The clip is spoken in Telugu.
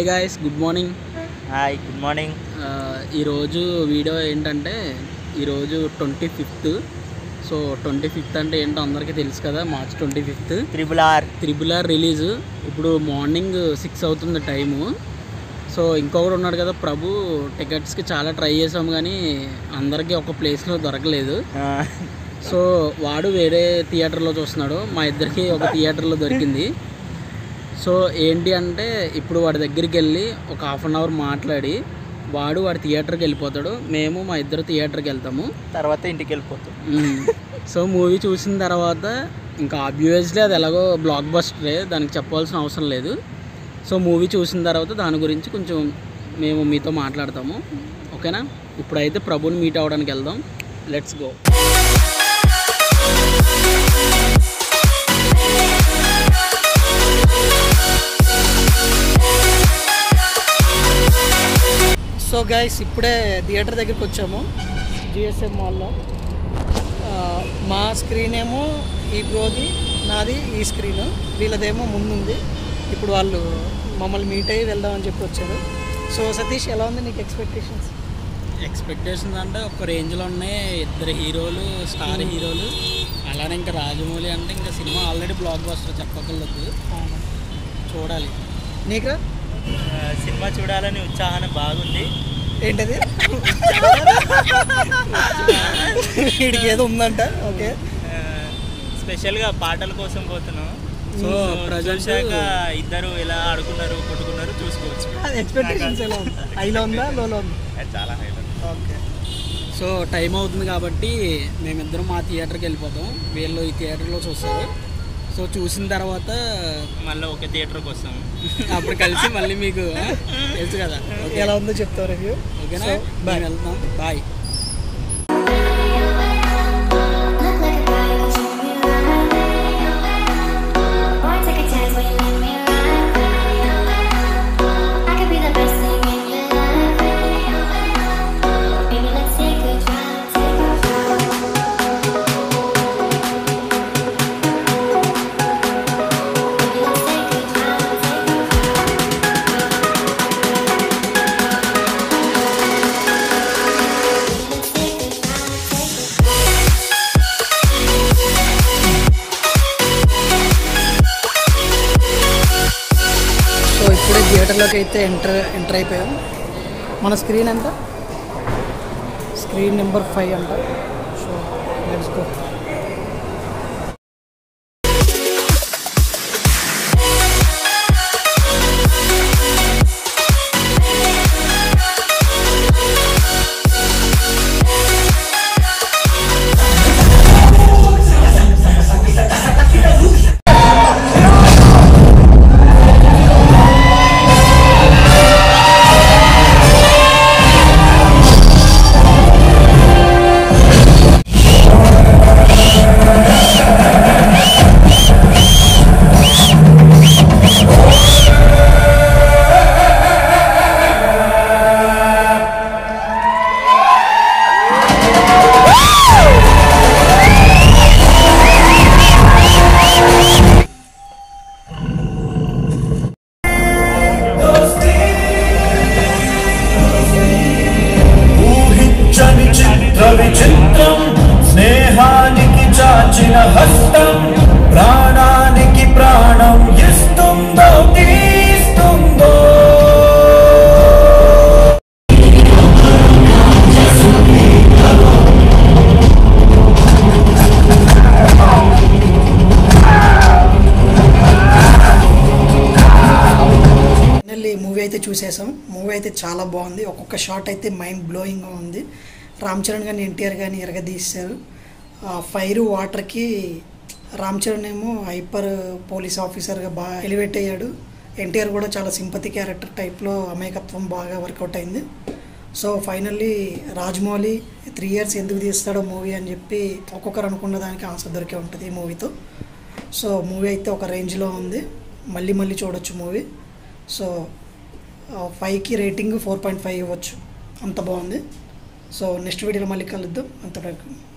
Guys good morning hi good morning ఈరోజు వీడియో ఏంటంటే ఈరోజు twenty fifth so twenty fifth అంటే ఏంటో అందరికీ తెలుసు కదా March twenty fifth triple R triple R release ఇప్పుడు మార్నింగ్ సిక్స్ అవుతుంది టైము సో ఇంకొకడు ఉన్నాడు కదా ప్రభు టికెట్స్కి చాలా ట్రై చేసాం కానీ అందరికీ ఒక ప్లేస్లో దొరకలేదు సో వాడు వేరే థియేటర్లో చూస్తున్నాడు మా ఇద్దరికి ఒక థియేటర్లో దొరికింది సో ఏంటి అంటే ఇప్పుడు వాడి దగ్గరికి వెళ్ళి ఒక హాఫ్ అన్ అవర్ మాట్లాడి వాడు వాడి థియేటర్కి వెళ్ళిపోతాడు మేము మా ఇద్దరు థియేటర్కి వెళ్తాము తర్వాత ఇంటికి వెళ్ళిపోతాం మ్మ్. సో మూవీ చూసిన తర్వాత ఇంకా ఆబ్వియస్లీ అది ఎలాగో బ్లాక్ బస్టరే దానికి చెప్పాల్సిన అవసరం లేదు సో మూవీ చూసిన తర్వాత దాని గురించి కొంచెం మేము మీతో మాట్లాడతాము ఓకేనా ఇప్పుడైతే ప్రభుని మీట్ అవ్వడానికి వెళ్దాం లెట్స్ గో సో గైస్ ఇప్పుడే థియేటర్ దగ్గరికి వచ్చాము జిఎస్ఎం మాల్లో ఆ, మా స్క్రీన్ ఏమో ఈ బ్రోది నాది ఈ స్క్రీన్ వీళ్ళదేమో ముందుంది ఇప్పుడు వాళ్ళు మమ్మల్ని మీట్ అయ్యి వెళ్దామని చెప్పి వచ్చారు సో సతీష్ ఎలా ఉంది నీకు ఎక్స్పెక్టేషన్స్ ఎక్స్పెక్టేషన్స్ అంటే ఒక రేంజ్లో ఉన్నాయి ఇద్దరు హీరోలు స్టార్ హీరోలు అలానే ఇంకా రాజమౌళి అంటే ఇంకా సినిమా ఆల్రెడీ బ్లాక్ బస్టర్ చెప్పగలదు చూడాలి నీకు ఆ, సినిమా చూడాలని ఉత్సాహం బాగుంది ఏంటది వీడికి ఏదో ఉందంట ఓకే ఆ, స్పెషల్గా పాటల కోసం పోతున్నాం సో సో ప్రజెంట్ చూశాక ఇద్దరు ఎలా ఆడుకున్నారు కొట్టుకున్నారు చూసుకోవచ్చు అది ఎక్స్పెక్టేషన్స్ ఎలా ఉంది హైలో ఉందా లోలో ఉందా అది చాలా హైలైట్ ఓకే సో టైం అవుతుంది కాబట్టి మేమిద్దరం మా థియేటర్కి వెళ్ళిపోతాం వీళ్ళు ఈ థియేటర్లో చూస్తారు సో చూసిన తర్వాత మళ్ళీ ఒక థియేటర్కి వస్తాం అప్పుడు కలిసి మళ్ళీ మీకు ఆ, తెలుసు కదా ఓకే ఎలా ఉందో చెప్తావు రివ్యూ ఓకేనా So, బాయ్ వెళ్తాం bye Look like a boy, but you Boy, take a chance when you let me ride. I could be the best thing in your life. Baby, let's take a drive, take a drive. Baby, let's take a drive, take a drive. Let's take a drive, take a so ఇప్పుడే థియేటర్లోకి అయితే ఎంటర్ ఎంటర్ అయిపోయాం మన స్క్రీన్ ఎంత స్క్రీన్ నెంబర్ ఫైవ్ అంట సో లెట్స్ గో ఊహించని చిత్ర విచిత్రం స్నేహానికి చాచిన హస్తం ప్రాణానికి ప్రాణం ఇస్తుందో తీస్తుందో ఫైనల్లీ మూవీ అయితే చూసేసాం మూవీ అయితే చాలా బాగుంది ఒక్కొక్క షాట్ అయితే మైండ్ బ్లోయింగ్గా ఉంది రామ్ చరణ్ కానీ ఎన్టీఆర్ కానీ ఎరగదీశారు ఆ ఫైర్ వాటర్కి రామ్ చరణ్ ఏమో హైపర్ పోలీస్ ఆఫీసర్గా బాగా ఎలివేట్ అయ్యాడు ఎన్టీఆర్ కూడా చాలా సింపతి క్యారెక్టర్ టైప్లో అమాయకత్వం బాగా వర్కౌట్ అయింది so finally Rajamouli three years ఎందుకు తీస్తాడో మూవీ అని చెప్పి ఒక్కొక్కరు అనుకున్న దానికి ఆన్సర్ దొరికే ఉంటుంది ఈ మూవీతో సో మూవీ అయితే ఒక రేంజ్లో ఉంది మళ్ళీ మళ్ళీ చూడొచ్చు మూవీ సో ఫైవ్కి రేటింగ్ ఫోర్ పాయింట్ ఫైవ్ ఇవ్వచ్చు అంత బాగుంది సో నెక్స్ట్ వీడియోలో మళ్ళీ కలుద్దాం అంతవరకు